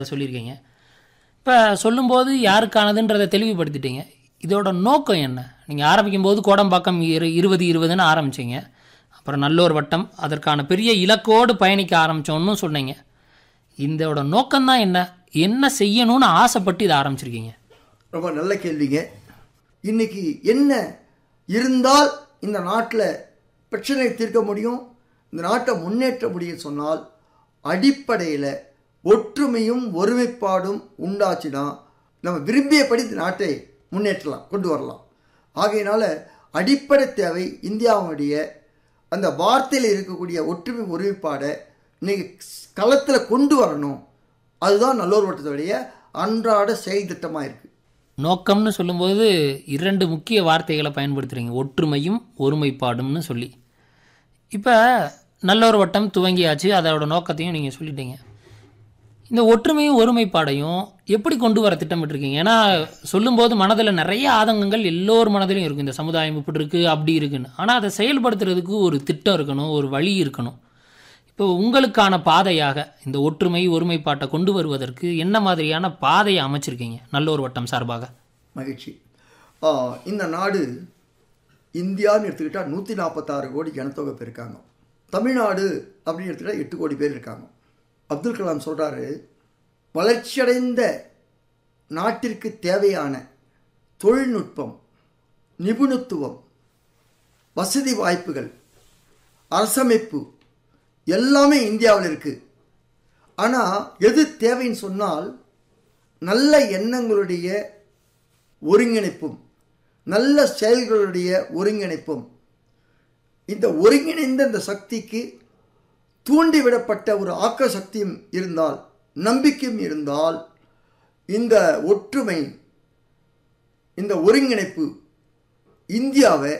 சொல்லியிருக்கீங்க இப்போ சொல்லும்போது யாருக்கானதுன்றதை தெளிவுபடுத்திட்டீங்க இதோட நோக்கம் என்ன நீங்கள் ஆரம்பிக்கும் போது கோடம்பாக்கம் இரு இருபது இருபதுன்னு ஆரம்பிச்சீங்க அப்புறம் நல்லோர் வட்டம் அதற்கான பெரிய இலக்கோடு பயணிக்க ஆரம்பித்தோன்னு சொன்னீங்க இதோட நோக்கம்தான் என்ன என்ன செய்யணும்னு ஆசைப்பட்டு இதை ஆரம்பிச்சிருக்கீங்க ரொம்ப நல்ல கேள்விங்க இன்னைக்கு என்ன இருந்தால் இந்த நாட்டில் பிரச்சனை தீர்க்க முடியும் இந்த நாட்டை முன்னேற்ற முடியும் சொன்னால் அடிப்படையில் ஒற்றுமையும் ஒருமைப்பாடும் உண்டாச்சுன்னா நம்ம விரும்பியபடி இந்த நாட்டை முன்னேற்றலாம் கொண்டு வரலாம் ஆகையினால அடிப்படை தேவை இந்தியாவுடைய அந்த வார்த்தையில் இருக்கக்கூடிய ஒற்றுமை ஒருமைப்பாடை இன்னைக்கு களத்தில் கொண்டு வரணும் அதுதான் நல்லோர் வட்டத்துடைய அன்றாட செயல் திட்டமாக இருக்குது நோக்கம்னு சொல்லும்போது இரண்டு முக்கிய வார்த்தைகளை பயன்படுத்துகிறீங்க ஒற்றுமையும் ஒருமைப்பாடும்னு சொல்லி இப்போ நல்லொரு வட்டம் துவங்கியாச்சு அதோட நோக்கத்தையும் நீங்கள் சொல்லிட்டீங்க இந்த ஒற்றுமையும் ஒருமைப்பாடையும் எப்படி கொண்டு வர திட்டமிட்டிருக்கீங்க ஏன்னா சொல்லும்போது மனதில் நிறைய ஆதங்கங்கள் எல்லோர் மனதிலும் இருக்கும் இந்த சமுதாயம் இப்படி இருக்குது அப்படி இருக்குன்னு ஆனால் அதை செயல்படுத்துறதுக்கு ஒரு திட்டம் இருக்கணும் ஒரு வழி இருக்கணும் இப்போ உங்களுக்கான பாதையாக இந்த ஒற்றுமை ஒருமைப்பாட்டை கொண்டு வருவதற்கு என்ன மாதிரியான பாதையை அமைச்சிருக்கீங்க நல்லோர் வட்டம் சார்பாக மகிழ்ச்சி ஆ, இந்த நாடு இந்தியான்னு எடுத்துக்கிட்டால் நூற்றி நாற்பத்தாறு கோடி ஜனத்தொகை பேர் இருக்காங்க தமிழ்நாடு அப்படின்னு எடுத்துக்கிட்டால் எட்டு கோடி பேர் இருக்காங்க அப்துல் கலாம் சொல்கிறாரு வளர்ச்சியடைந்த நாட்டிற்கு தேவையான தொழில்நுட்பம் நிபுணத்துவம் வசதி வாய்ப்புகள் அரசமைப்பு எல்லாமே இந்தியாவில் இருக்குது ஆனால் எது தேவைன்னு சொன்னால் நல்ல எண்ணங்களுடைய ஒருங்கிணைப்பும் நல்ல செயல்களுடைய ஒருங்கிணைப்பும் இந்த ஒருங்கிணைந்த இந்த சக்திக்கு தூண்டிவிடப்பட்ட ஒரு ஆக்க சக்தியும் இருந்தால் நம்பிக்கையும் இருந்தால் இந்த ஒற்றுமை இந்த ஒருங்கிணைப்பு இந்தியாவை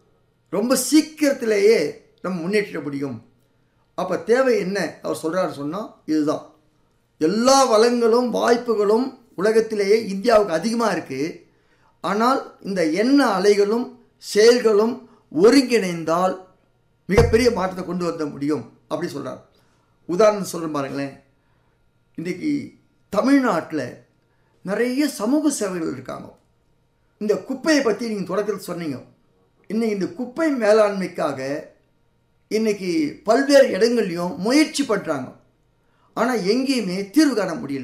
ரொம்ப சீக்கிரத்திலேயே நம்ம முன்னேற்றிட முடியும் அப்போ தேவை என்ன அவர் சொல்கிறாரு சொன்னால் இதுதான் எல்லா வளங்களும் வாய்ப்புகளும் உலகத்திலேயே இந்தியாவுக்கு அதிகமாக இருக்குது ஆனால் இந்த எண்ண அலைகளும் செயல்களும் ஒருங்கிணைந்தால் மிகப்பெரிய மாற்றத்தை கொண்டு வர முடியும் அப்படி சொல்கிறார் உதாரணம் சொல்கிறேன் பாருங்களேன் இன்றைக்கி தமிழ்நாட்டில் நிறைய சமூக சேவைகள் இருக்காங்க இந்த குப்பையை பற்றி நீங்கள் தொடக்கத்தில் சொன்னீங்க இன்னைக்கு இந்த குப்பை மேலாண்மைக்காக இன்னைக்கு பல்வேறு இடங்கள்லையும் முயற்சி பண்ணுறாங்க ஆனால் எங்கேயுமே தீர்வு காண முடியல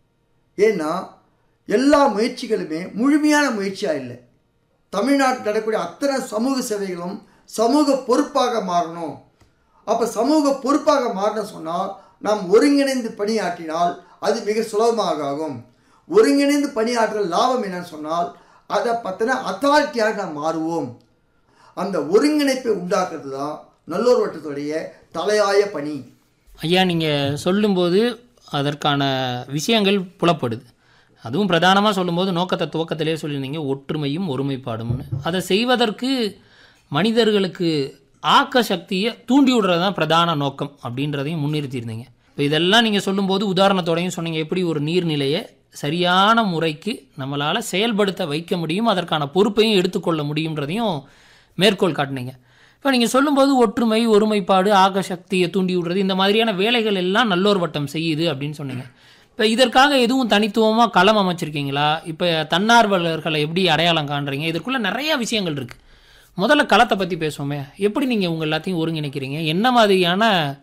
ஏன்னா எல்லா முயற்சிகளுமே முழுமையான முயற்சியாக இல்லை தமிழ்நாட்டில் நடக்கக்கூடிய அத்தனை சமூக சேவைகளும் சமூக பொறுப்பாக மாறணும் அப்போ சமூக பொறுப்பாக மாறணும் சொன்னால் நாம் ஒருங்கிணைந்து பணியாற்றினால் அது மிக சுலபமாக ஆகும் ஒருங்கிணைந்து பணியாற்றுற லாபம் என்னன்னு சொன்னால் அதை பற்றின அத்தாரிட்டியாக நாம் மாறுவோம் அந்த ஒருங்கிணைப்பை உண்டாக்குறது தான் நல்லோர் வட்டத்துடைய தலையாய பணி ஐயா நீங்கள் சொல்லும்போது அதற்கான விஷயங்கள் புலப்படுது அதுவும் பிரதானமாக சொல்லும்போது நோக்கத்தை துவக்கத்திலே சொல்லியிருந்தீங்க ஒற்றுமையும் ஒருமைப்பாடும்னு அதை செய்வதற்கு மனிதர்களுக்கு ஆக்க சக்தியை தூண்டி விடுறது தான் பிரதான நோக்கம் அப்படின்றதையும் முன்னிறுத்தியிருந்தீங்க இப்போ இதெல்லாம் நீங்கள் சொல்லும்போது உதாரணத்தோடையும் சொன்னீங்க எப்படி ஒரு நீர்நிலையை சரியான முறைக்கு நம்மளால் செயல்படுத்த வைக்க முடியும் அதற்கான பொறுப்பையும் எடுத்துக்கொள்ள முடியுன்றதையும் மேற்கோள் காட்டினீங்க இப்போ நீங்கள் சொல்லும்போது ஒற்றுமை ஒருமைப்பாடு ஆக சக்தியை தூண்டி விடுறது இந்த மாதிரியான வேலைகள் எல்லாம் நல்லோர் வட்டம் செய்யுது அப்படின்னு சொன்னீங்க இப்போ இதற்காக எதுவும் தனித்துவமாக களம் அமைச்சிருக்கீங்களா இப்போ தன்னார்வலர்களை எப்படி அடையாளம் காண்றீங்க இதற்குள்ள நிறைய விஷயங்கள் இருக்குது முதல்ல களத்தை பற்றி பேசுவோமே எப்படி நீங்கள் உங்கள் எல்லாத்தையும் ஒருங்கிணைக்கிறீங்க என்ன மாதிரியான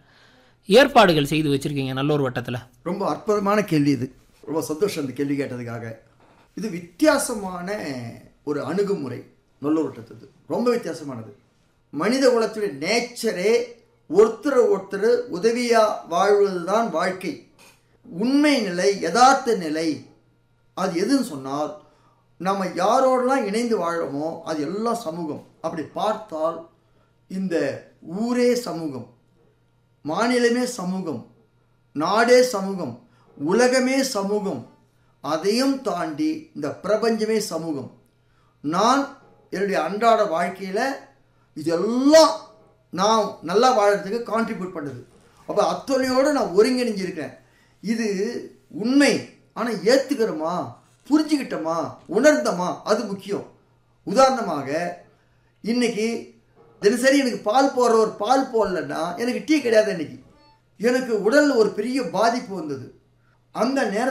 ஏற்பாடுகள் செய்து வச்சுருக்கீங்க நல்லோர் வட்டத்தில் ரொம்ப அற்புதமான கேள்வி இது ரொம்ப சந்தோஷம் இந்த கேள்வி கேட்டதுக்காக இது வித்தியாசமான ஒரு அணுகுமுறை நல்லூர் வட்டத்துக்கு ரொம்ப வித்தியாசமானது மனித குலத்துடைய நேச்சரே ஒருத்தர் ஒருத்தர் உதவியா வாழ்வது தான் வாழ்க்கை உண்மை நிலை யதார்த்த நிலை அது எதுன்னு சொன்னால் நம்ம யாரோடலாம் இணைந்து வாழறோமோ அது எல்லாம் சமூகம் அப்படி பார்த்தால் இந்த ஊரே சமூகம் மாநிலமே சமூகம் நாடே சமூகம் உலகமே சமூகம் அதையும் தாண்டி இந்த பிரபஞ்சமே சமூகம் நான் என்னுடைய அன்றாட வாழ்க்கையில் இதெல்லாம் நான் நல்லா வாழறதுக்கு கான்ட்ரிபியூட் பண்ணுது அப்போ அத்தனையோடு நான் ஒருங்கிணைஞ்சிருக்கேன் இது உண்மை ஆனால் ஏற்றுக்கிறோமா புரிஞ்சுக்கிட்டோமா உணர்ந்தோமா அது முக்கியம் உதாரணமாக இன்னைக்கு தினசரி எனக்கு பால் போடுற ஒரு பால் போடலன்னா எனக்கு டீ கிடையாது இன்னைக்கு எனக்கு உடலில் ஒரு பெரிய பாதிப்பு வந்தது அந்த நேரத்தில்